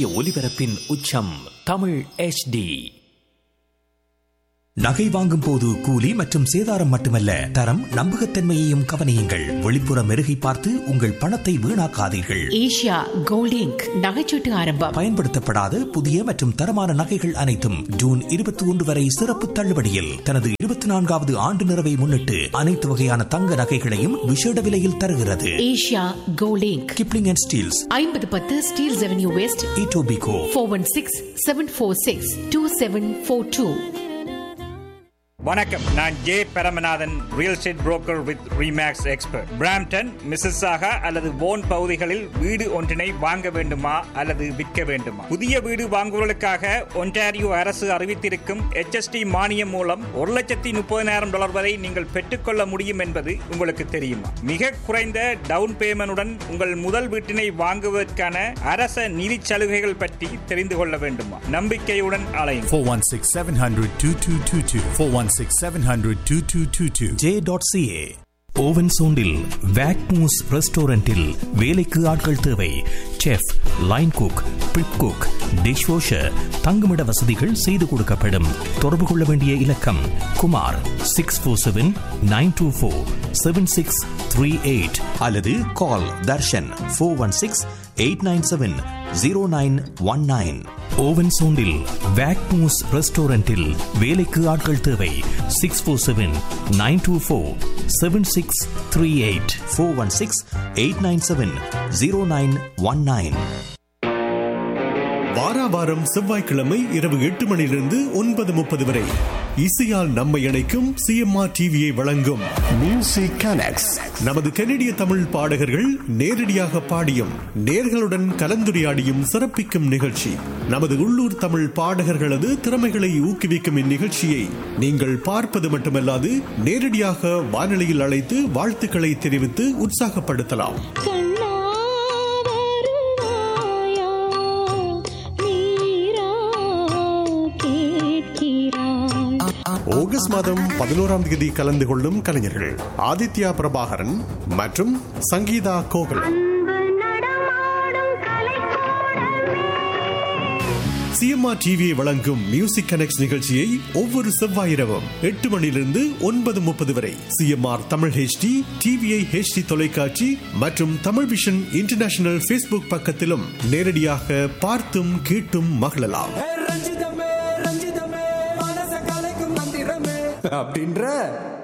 ஒலிபரப்பின் உச்சம் தமிழ் HD நகை வாங்கும் போது கூலி மற்றும் சேதாரம் மட்டுமல்ல தரம் நம்பகத்தன்மையையும் கவனியுங்கள் வெளிப்புற மெருகை பார்த்து உங்கள் பணத்தை வீணாக்காதீர்கள் ஏஷியா கோல்ட் இங்க் நகைச்சீட்டு ஆரம்பம் பயன்படுத்தப்படாத புதிய மற்றும் தரமான நகைகள் அனைத்தும் ஜூன் இருபத்தி ஒன்று வரை சிறப்பு தள்ளுபடியில் தனது இருபத்தி நான்காவது ஆண்டு நிறைவை முன்னிட்டு அனைத்து வகையான தங்க நகைகளையும் விசேட விலையில் தருகிறது Asia gold Inc Kipling and Steeles ஐம்பது பத்து Steeles avenue west Etobicoke four one six seven four six two seven four two வணக்கம் நான் J Paramanathan real estate broker with Remax expert Brampton Mississauga அல்லது போன் பகுதிகளில் வீடு ஒன்றினை வாங்க வேண்டுமா அல்லது விற்க வேண்டுமா புதிய வீடு வாங்குவதற்காக ஒன்டாரியோ அரசு அறிவித்திருக்கும் HST மானியம் மூலம் ஒரு லட்சத்தி முப்பதினாயிரம் டாலர் வரை நீங்கள் பெற்றுக்கொள்ள முடியும் என்பது உங்களுக்கு தெரியுமா மிக குறைந்த டவுன் பேமெண்டுடன் உங்கள் முதல் வீட்டினை வாங்குவதற்கான அரச நிதி சலுகைகள் பற்றி தெரிந்து கொள்ள வேண்டுமா நம்பிக்கையுடன் அலையும் 416 700 2222. 416 700 2222. ஜே டாட் சிஏ ஓவன் சோண்டில் வேக்மூஸ் ரெஸ்டாரண்டில் வேலைக்கு ஆட்கள் தேவை chef line cook prep cook dishwasher தங்குமிட வசதிகள் செய்து கொடுக்கப்படும் தொடர்பு கொள்ள வேண்டிய இலக்கம் Kumar six four seven nine two four seven six three eight அல்லது call Darshan four one six eight nine seven zero nine one nine Owen சோண்டில் வேக்மூஸ் ரெஸ்டாரண்டில் வேலைக்கு ஆட்கள் தேவை six four seven nine two four seven six three eight four one six eight nine seven zero nine one nine வாராவாரம் செவ்வாய்க்கிழமை இரவு எட்டு மணியிலிருந்து ஒன்பது முப்பது வரை இசையால் நம்மை இணைக்கும் சிஎம்ஆர் டிவியை வழங்கும் மியூசிக் கனெக்ட்ஸ் நமது கனடிய தமிழ் பாடகர்கள் நேரடியாக பாடியும் நேர்களுடன் கலந்துரையாடியும் சிறப்பிக்கும் நிகழ்ச்சி நமது உள்ளூர் தமிழ் பாடகர்களது திறமைகளை ஊக்குவிக்கும் இந்நிகழ்ச்சியை நீங்கள் பார்ப்பது மட்டுமல்லாது நேரடியாக வானொலியில் அழைத்து வாழ்த்துக்களை தெரிவித்து உற்சாகப்படுத்தலாம் கண்ணா வருவாயா நீரா கேட்கிறாய் ஆகஸ்ட் மாதம் பதினோராம் தேதி கலந்து கொள்ளும் கலைஞர்கள் ஆதித்யா பிரபாகரன் மற்றும் சங்கீதா கோகுல் அன்பு நடமாடும் கலைக்கூடமே சிஎம்ஆர் டிவியை வழங்கும் மியூசிக் கனெக்ட் நிகழ்ச்சியை ஒவ்வொரு செவ்வாய் இரவும் எட்டு மணியிலிருந்து ஒன்பது முப்பது வரை CMR Tamil HD TVI HD தொலைக்காட்சி மற்றும் தமிழ் விஷன் இன்டர்நேஷனல் ஃபேஸ்புக் பக்கத்திலும் நேரடியாக பார்த்தும் கேட்டும் மகிழலாம் ரஞ்சிதமே ரஞ்சிதமே மனச கலைக்கும் மந்திரமே அப்படின்ற